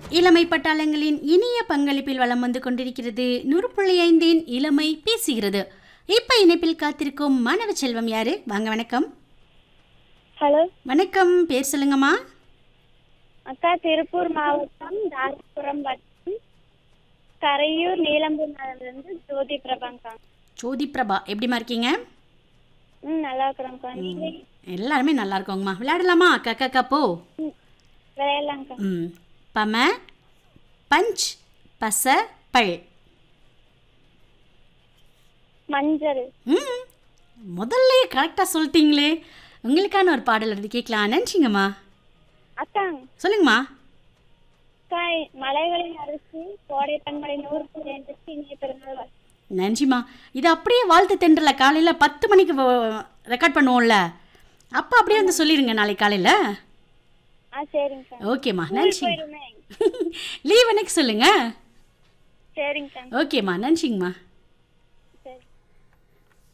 இளமை பட்டாளங்களின் இனிய பங்களிப்பில் வலம் வந்து கொண்டிருக்கிறது நூறு புள்ளி ஐந்தின் இளமை பேசுகிறது இப்ப இணைப்பில் காத்திருக்கும் மாணவ செல்வம் யாரு வாங்க வணக்கம் ஹலோ வணக்கம் பேர் சொல்லுங்கம்மா அக்கா திருப்பூர் மாவட்டம் தாராபுரம் வட்டம் கரையூர் நீலம்பூர் நகர்லேருந்து ஜோதி பிரபாங்கா ஜோதி பிரபா எப்படிமா இருக்கீங்க ம் நல்லா இருக்கிறோம்க்கா நீங்கள் எல்லாருமே நல்லா இருக்கோங்கம்மா விளையாடலாமா அக்கா அக்கா அக்கா போ விளையாடலாங்க்கா ம் பம பஞ்ச் பச பழ் மஞ்சள் ம் முதல்ல கரெக்டாக சொல்லிட்டீங்களே உங்களுக்கான ஒரு பாடல் இருந்து கேட்கலாம் நினச்சிங்கம்மா அக்கா சொல்லுங்கம்மா அக்கா மலைகளின் அரிசி கோடை பண்படை நூறு புள்ளி இனிய பிறந்தநாள் வாழ்த்து. நன்றிம்மா இது அப்படியே வாழ்த்து தென்றல காலையில் பத்து மணிக்கு ரெக்கார்ட் பண்ணுவோம்ல அப்போ அப்படியே வந்து சொல்லிடுங்க நாளைக்கு காலையில் ஆ சரிங்கக்கா ஓகேம்மா நன்றி போயிருமே லீவ் எனக்கு சொல்லுங்க சரிங்கக்கா ஓகேம்மா நன்றிங்கம்மா